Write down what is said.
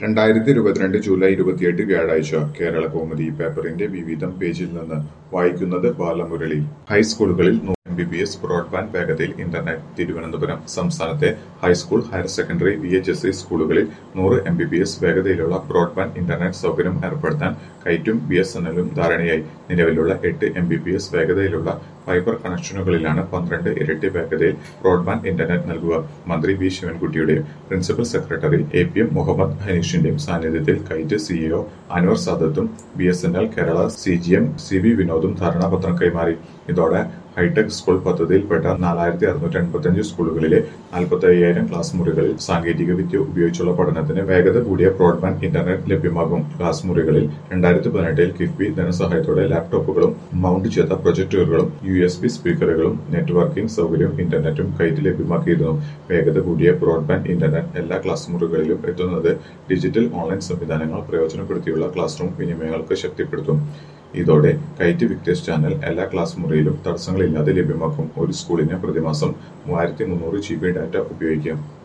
രണ്ടായിരത്തി ഇരുപത്തിരണ്ട് ജൂലൈ ഇരുപത്തിയെട്ട് വ്യാഴാഴ്ച കേരള കൗമുദി പേപ്പറിന്റെ വിവിധം പേജിൽ നിന്ന് വായിക്കുന്നത് ബാലമുരളി ഹൈസ്കൂളുകളിൽ M B B S broadband വേഗതയിൽ ഇന്റർനെറ്റ് തിരുവനന്തപുരം സംസ്ഥാനത്തെ high school higher secondary V H S E സ്കൂളുകളിൽ നൂറ് എം ബി ബി എസ് വേഗതയിലുള്ള ബ്രോഡ്ബാൻഡ് ഇന്റർനെറ്റ് സൗകര്യം ഏർപ്പെടുത്താൻ കൈറ്റും ബി എസ് എൻ എല്ലും ധാരണയായി നിലവിലുള്ള എട്ട് എം ബി ബി എസ് വേഗതയിലുള്ള ഫൈബർ കണക്ഷനുകളിലാണ് പന്ത്രണ്ട് ഇരട്ടി വേഗതയിൽ ബ്രോഡ്ബാൻഡ് ഇന്റർനെറ്റ് നൽകുക മന്ത്രി വി ശിവൻകുട്ടിയുടെയും principal secretary A P M Muhammad ഹനീഷിന്റെയും സാന്നിധ്യത്തിൽ കൈറ്റ് സിഇഒ അൻവർ സാദത്തും B S N L Kerala C G M C B വിനോദും ധാരണാപത്രം കൈമാറി ഇതോടെ ഹൈടെക് സ്കൂൾ പദ്ധതിയിൽപ്പെട്ട നാലായിരത്തി അറുന്നൂറ്റി എൺപത്തിയഞ്ച് സ്കൂളുകളിലെ നാൽപ്പത്തി അയ്യായിരം ക്ലാസ് മുറികളിൽ സാങ്കേതിക വിദ്യ ഉപയോഗിച്ചുള്ള പഠനത്തിന് വേഗത കൂടിയ ബ്രോഡ്ബാൻഡ് ഇന്റർനെറ്റ് ലഭ്യമാകും ക്ലാസ് മുറികളിൽ രണ്ടായിരത്തി പതിനെട്ടിൽ കിഫ്ബി ധനസഹായത്തോടെ ലാപ്ടോപ്പുകളും മൗണ്ട് ചെയ്ത പ്രൊജക്ടറുകളും യു എസ് പി സ്പീക്കറുകളും നെറ്റ്വർക്കിംഗ് സൗകര്യവും ഇന്റർനെറ്റും കൈറ്റ് ലഭ്യമാക്കിയിരുന്നു വേഗത കൂടിയ ബ്രോഡ്ബാൻഡ് ഇന്റർനെറ്റ് എല്ലാ ക്ലാസ് മുറികളിലും എത്തുന്നത് ഡിജിറ്റൽ ഓൺലൈൻ സംവിധാനങ്ങൾ പ്രയോജനപ്പെടുത്തിയുള്ള ക്ലാസ് റൂം വിനിമയങ്ങൾക്ക് ശക്തിപ്പെടുത്തും ഇതോടെ കൈറ്റ് വിക്ടേഴ്സ് ചാനൽ എല്ലാ ക്ലാസ് മുറിയിലും തടസ്സങ്ങളില്ലാതെ ലഭ്യമാക്കും ഒരു സ്കൂളിന് പ്രതിമാസം മൂവായിരത്തി മുന്നൂറ് ജി ബി ഡാറ്റ ഉപയോഗിക്കാം